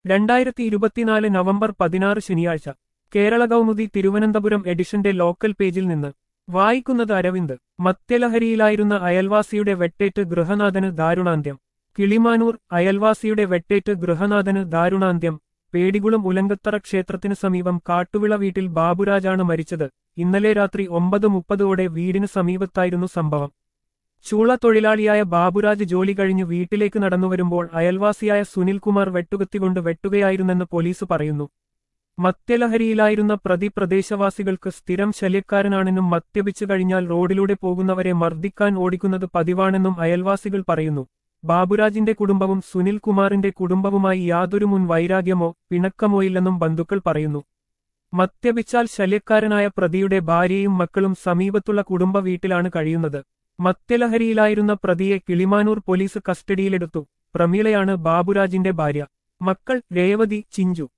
രണ്ടായിരത്തി ഇരുപത്തിനാല് നവംബർ പതിനാറ് ശനിയാഴ്ച കേരള കൗമുദി തിരുവനന്തപുരം എഡിഷന്റെ ലോക്കൽ പേജിൽ നിന്ന് വായിക്കുന്നത് അരവിന്ദ് മദ്യലഹരിയിലായിരുന്ന അയൽവാസിയുടെ വെട്ടേറ്റ് ഗൃഹനാഥന് ദാരുണാന്ത്യം കിളിമാനൂർ അയൽവാസിയുടെ വെട്ടേറ്റ് ഗൃഹനാഥന് ദാരുണാന്ത്യം പേടികുളം ഉലങ്കത്തറ ക്ഷേത്രത്തിനു സമീപം കാട്ടുവിള വീട്ടിൽ ബാബുരാജാണ് മരിച്ചത് ഇന്നലെ രാത്രി ഒമ്പത് മുപ്പതോടെ വീടിന് സമീപത്തായിരുന്നു സംഭവം ചൂള തൊഴിലാളിയായ ബാബുരാജ് ജോലി കഴിഞ്ഞ് വീട്ടിലേക്ക് നടന്നുവരുമ്പോൾ അയൽവാസിയായ സുനിൽകുമാർ വെട്ടുകത്തികൊണ്ട് വെട്ടുകയായിരുന്നെന്ന് പോലീസ് പറയുന്നു മദ്യലഹരിയിലായിരുന്ന പ്രതി പ്രദേശവാസികൾക്ക് സ്ഥിരം ശല്യക്കാരനാണെന്നും മദ്യപിച്ചു കഴിഞ്ഞാൽ റോഡിലൂടെ പോകുന്നവരെ മർദ്ദിക്കാൻ ഓടിക്കുന്നത് പതിവാണെന്നും അയൽവാസികൾ പറയുന്നു ബാബുരാജിന്റെ കുടുംബവും സുനിൽകുമാറിന്റെ കുടുംബവുമായി യാതൊരു മുൻ വൈരാഗ്യമോ പിണക്കമോ ഇല്ലെന്നും ബന്ധുക്കൾ പറയുന്നു മദ്യപിച്ചാൽ ശല്യക്കാരനായ പ്രതിയുടെ ഭാര്യയും മക്കളും സമീപത്തുള്ള കുടുംബ വീട്ടിലാണ് കഴിയുന്നത് മദ്യലഹരിയിലായിരുന്ന പ്രതിയെ കിളിമാനൂർ പോലീസ് കസ്റ്റഡിയിലെടുത്തു പ്രമീളയാണ് ബാബുരാജിന്റെ ഭാര്യ മക്കൾ രേവതി ചിഞ്ചു